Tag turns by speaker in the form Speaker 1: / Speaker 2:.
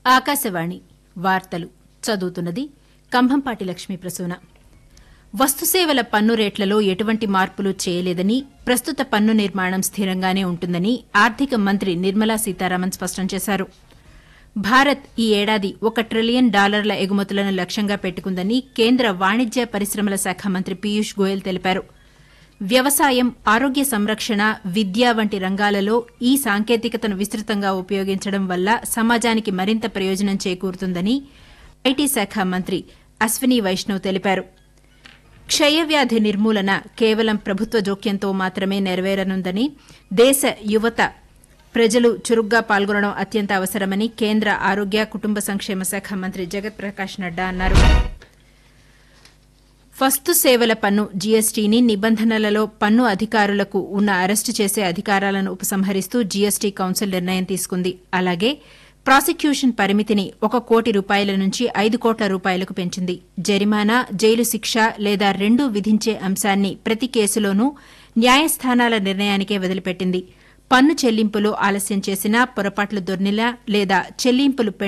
Speaker 1: ఆకాశవాణి వార్తలు చదువుతున్నది కంభంపాటి లక్ష్మీ ప్రసూన వస్తుసేవల పన్ను రేట్లలో ఎటువంటి మార్పులు చేయలేదని ప్రస్తుత పన్ను నిర్మాణం స్థిరంగానే ఉంటుందని ఆర్థిక మంత్రి నిర్మలా సీతారామన్ స్పష్టం చేశారు భారత్ ఈ ఏడాది ఒక ట్రిలియన్ డాలర్ల ఎగుమతులను లక్ష్యంగా పెట్టుకుందని కేంద్ర వాణిజ్య పరిశ్రమల శాఖ మంత్రి పీయూష్ గోయల్ తెలిపారు వ్యవసాయం ఆరోగ్య సంరక్షణ విద్య వంటి రంగాలలో ఈ సాంకేతికతను విస్తృతంగా ఉపయోగించడం వల్ల సమాజానికి మరింత ప్రయోజనం చేకూరుతుందని ఐటీ శాఖ మంత్రి అశ్విని వైష్ణవ్ తెలిపారు క్షయవ్యాధి నిర్మూలన కేవలం ప్రభుత్వ జోక్యంతో మాత్రమే నెరవేరనుందని దేశ యువత ప్రజలు చురుగ్గా పాల్గొనడం అత్యంత అవసరమని కేంద్ర ఆరోగ్య కుటుంబ సంక్షేమ శాఖ మంత్రి జగత్ ప్రకాష్ నడ్డా అన్నారు వస్తు సేవల పన్ను జీఎస్టీని నిబంధనలలో పన్ను అధికారులకు ఉన్న అరెస్టు చేసే అధికారాలను ఉపసంహరిస్తూ జీఎస్టీ కౌన్సిల్ నిర్ణయం తీసుకుంది అలాగే ప్రాసిక్యూషన్ పరిమితిని ఒక కోటి రూపాయల నుంచి ఐదు కోట్ల రూపాయలకు పెంచింది జరిమానా జైలు శిక్ష లేదా రెండూ విధించే అంశాన్ని ప్రతి కేసులోనూ న్యాయస్థానాల నిర్ణయానికే వదిలిపెట్టింది పన్ను చెల్లింపులు ఆలస్యం చేసినా పొరపాట్లు దొర్నిలా లేదా చెల్లింపులు